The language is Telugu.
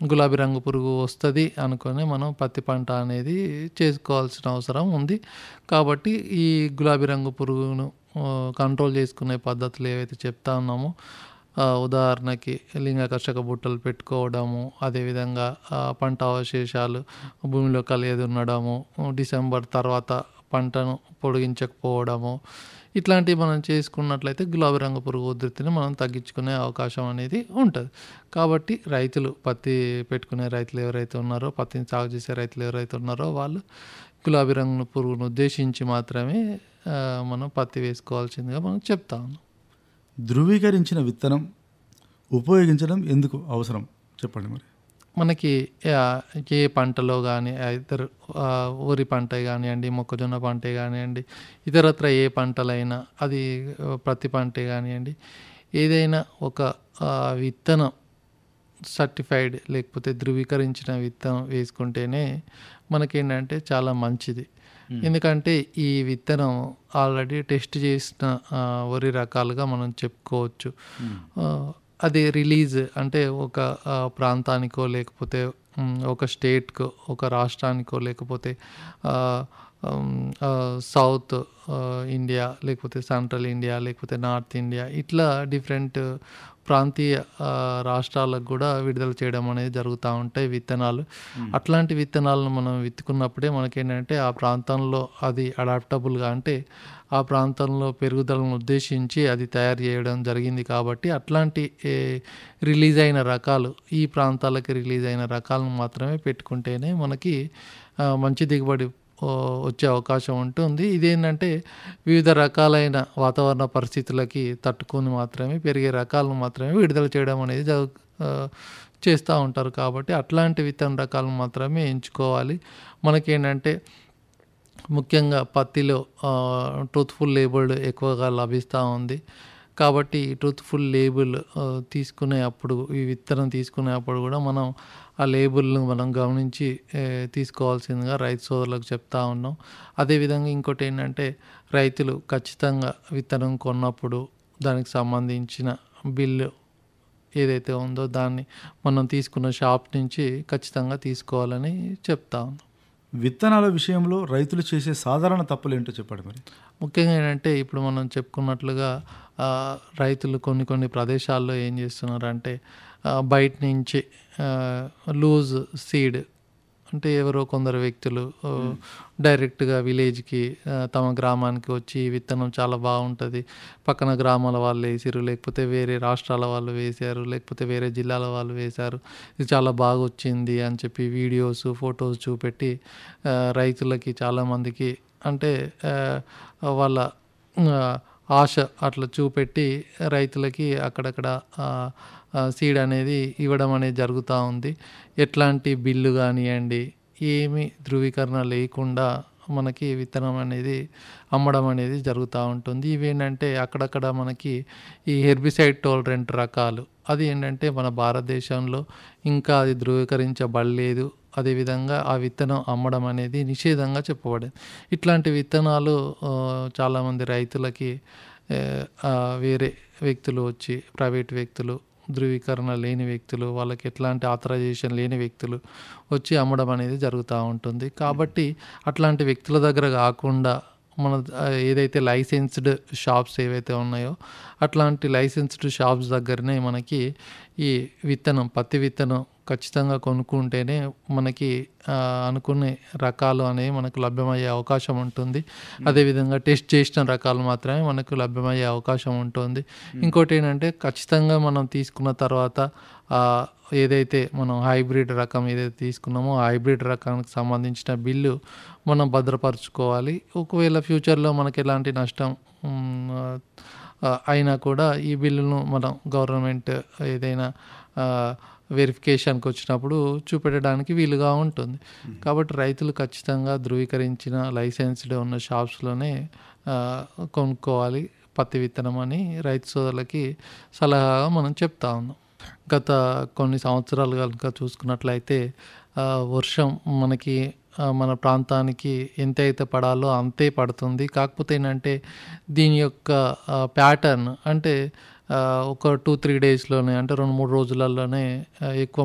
గులాబీ రంగు పురుగు వస్తుంది అనుకొని మనం పత్తి పంట అనేది చేసుకోవాల్సిన అవసరం ఉంది కాబట్టి ఈ గులాబీ రంగు పురుగును ఆ, కంట్రోల్ చేసుకునే పద్ధతులు ఏవైతే చెప్తా ఉన్నామో ఆ, ఉదాహరణకి లింగకర్షక బుట్టలు పెట్టుకోవడము అదేవిధంగా ఆ, పంట అవశేషాలు భూమిలో కలిగి ఉండడము డిసెంబర్ తర్వాత పంటను పొడిగించకపోవడము ఇట్లాంటివి మనం చేసుకున్నట్లయితే గులాబీ రంగు పురుగు ఉధృతిని మనం తగ్గించుకునే అవకాశం అనేది ఉంటుంది కాబట్టి రైతులు పత్తి పెట్టుకునే రైతులు ఎవరైతే ఉన్నారో పత్తిని సాగు చేసే రైతులు ఎవరైతే ఉన్నారో వాళ్ళు గులాబీ రంగు పురుగును ఉద్దేశించి మాత్రమే ఆ, మనం పత్తి వేసుకోవాల్సిందిగా మనం చెప్తా ఉన్నాం ధృవీకరించిన విత్తనం ఉపయోగించడం ఎందుకు అవసరం చెప్పండి మరి మనకి ఆ, ఏ పంటలో కానీ ఇతర ఆ, వరి పంట కానివ్వండి మొక్కజొన్న పంట కానివ్వండి ఇతరత్ర ఏ పంటలైనా అది ఆ, ప్రతి పంటే కానివ్వండి ఏదైనా ఒక ఆ, విత్తనం సర్టిఫైడ్ లేకపోతే ధృవీకరించిన విత్తనం వేసుకుంటేనే మనకేంటంటే చాలా మంచిది ఎందుకంటే ఈ విత్తనం ఆల్రెడీ టెస్ట్ చేసిన ఆ, వరి రకాలుగా మనం చెప్పుకోవచ్చు ఆ, అది రిలీజ్ అంటే ఒక ఆ, ప్రాంతానికో లేకపోతే మ్, ఒక స్టేట్కో ఒక రాష్ట్రానికో లేకపోతే ఆ, ఉమ్, ఆ, సౌత్ ఆ, ఇండియా లేకపోతే సెంట్రల్ ఇండియా లేకపోతే నార్త్ ఇండియా ఇట్లా డిఫరెంట్ ప్రాంతీయ ఆ, రాష్ట్రాలకు కూడా విడుదల చేయడం అనేది జరుగుతూ ఉంటాయి విత్తనాలు అట్లాంటి విత్తనాలను మనం విత్తుకున్నప్పుడే మనకేంటంటే ఆ ప్రాంతంలో అది అడాప్టబుల్గా అంటే ఆ ప్రాంతంలో పెరుగుదలను ఉద్దేశించి అది తయారు చేయడం జరిగింది కాబట్టి అట్లాంటి ఏ, రిలీజ్ అయిన రకాలు ఈ ప్రాంతాలకి రిలీజ్ అయిన రకాలను మాత్రమే పెట్టుకుంటేనే మనకి ఆ, మంచి దిగుబడి ఓ, వచ్చే అవకాశం ఉంటుంది ఇదేంటంటే వివిధ రకాలైన వాతావరణ పరిస్థితులకి తట్టుకొని మాత్రమే పెరిగే రకాలను మాత్రమే విడుదల చేయడం అనేది జరుగు ఆ, చేస్తూ ఉంటారు కాబట్టి అట్లాంటి విత్తన రకాలను మాత్రమే ఎంచుకోవాలి మనకేంటంటే ముఖ్యంగా పత్తిలో ట్రూత్ఫుల్ లేబుల్ ఎక్కువగా లభిస్తూ ఉంది కాబట్టి ట్రూత్ఫుల్ లేబుల్ తీసుకునే అప్పుడు ఈ విత్తనం తీసుకునే అప్పుడు కూడా మనం ఆ లేబుల్ను మనం గమనించి ఏ, తీసుకోవాల్సిందిగా రైతు సోదరులకు చెప్తా ఉన్నాం అదేవిధంగా ఇంకోటి ఏంటంటే రైతులు ఖచ్చితంగా విత్తనం కొన్నప్పుడు దానికి సంబంధించిన బిల్లు ఏదైతే ఉందో దాన్ని మనం తీసుకున్న షాప్ నుంచి ఖచ్చితంగా తీసుకోవాలని చెప్తా ఉన్నాం విత్తనాల విషయంలో రైతులు చేసే సాధారణ తప్పులు ఏంటో చెప్పండి మరి ముఖ్యంగా ఏంటంటే ఇప్పుడు మనం చెప్పుకున్నట్లుగా ఆ, రైతులు కొన్ని కొన్ని ప్రదేశాల్లో ఏం చేస్తున్నారంటే ఆ, బయట నుంచి లూజ్ సీడ్ అంటే ఎవరో కొందరు వ్యక్తులు ఆ, డైరెక్ట్గా విలేజ్కి ఆ, తమ గ్రామానికి వచ్చి ఈ విత్తనం చాలా బాగుంటుంది పక్కన గ్రామాల వాళ్ళు వేసారు లేకపోతే వేరే రాష్ట్రాల వాళ్ళు వేశారు లేకపోతే వేరే జిల్లాల వాళ్ళు వేశారు ఇది చాలా బాగా వచ్చింది అని చెప్పి వీడియోస్ ఫొటోస్ చూపెట్టి ఆ, రైతులకి చాలామందికి అంటే ఆ, వాళ్ళ ఆ, ఆశ అట్లా చూపెట్టి రైతులకి అక్కడక్కడ సీడ్ అనేది ఇవ్వడం అనేది జరుగుతూ ఉంది ఎట్లాంటి బిల్లు కానివ్వండి ఏమి ధృవీకరణ లేకుండా మనకి విత్తనం అనేది అమ్మడం అనేది జరుగుతూ ఉంటుంది ఇవేంటంటే అక్కడక్కడ మనకి ఈ హెర్బిసైడ్ టోలరెంట్ రకాలు అది ఏంటంటే మన భారతదేశంలో ఇంకా అది ధృవీకరించబడలేదు అదేవిధంగా ఆ విత్తనం అమ్మడం అనేది నిషేధంగా చెప్పబడింది ఇట్లాంటి విత్తనాలు ఆ, చాలామంది రైతులకి ఏ, ఆ, వేరే వ్యక్తులు వచ్చి ప్రైవేట్ వ్యక్తులు ధృవీకరణ లేని వ్యక్తులు వాళ్ళకి ఎట్లాంటి ఆథరైజేషన్ లేని వ్యక్తులు వచ్చి అమ్మడం అనేది జరుగుతూ ఉంటుంది కాబట్టి అట్లాంటి వ్యక్తుల దగ్గర కాకుండా మన ఆ, ఏదైతే లైసెన్స్డ్ షాప్స్ ఏవైతే ఉన్నాయో అట్లాంటి లైసెన్స్డ్ షాప్స్ దగ్గరనే మనకి ఈ విత్తనం పత్తి విత్తనం ఖచ్చితంగా కొనుక్కుంటేనే మనకి ఆ, అనుకునే రకాలు అనేవి మనకు లభ్యమయ్యే అవకాశం ఉంటుంది అదేవిధంగా టెస్ట్ చేసిన రకాలు మాత్రమే మనకు లభ్యమయ్యే అవకాశం ఉంటుంది ఇంకోటి ఏంటంటే ఖచ్చితంగా మనం తీసుకున్న తర్వాత ఆ, ఏదైతే మనం హైబ్రిడ్ రకం ఏదైతే తీసుకున్నామో ఆ హైబ్రిడ్ రకానికి సంబంధించిన బిల్లు మనం భద్రపరచుకోవాలి ఒకవేళ ఫ్యూచర్లో మనకి ఎలాంటి నష్టం ఉమ్, ఆ, అయినా కూడా ఈ బిల్లును మనం గవర్నమెంట్ ఏదైనా వెరిఫికేషన్కి వచ్చినప్పుడు చూపెట్టడానికి వీలుగా ఉంటుంది కాబట్టి రైతులు ఖచ్చితంగా ధృవీకరించిన లైసెన్స్డ్ ఉన్న షాప్స్లోనే ఆ, కొనుక్కోవాలి పత్తి విత్తనం అని రైతు సోదరులకి సలహాగా మనం చెప్తా ఉన్నాం గత కొన్ని సంవత్సరాలు కనుక చూసుకున్నట్లయితే ఆ, వర్షం మనకి ఆ, మన ప్రాంతానికి ఎంత అయితే పడాలో అంతే పడుతుంది కాకపోతే ఏంటంటే దీని యొక్క ప్యాటర్న్ అంటే ఆ, ఒక టూ త్రీ డేస్లోనే అంటే రెండు మూడు రోజులలోనే ఆ, ఎక్కువ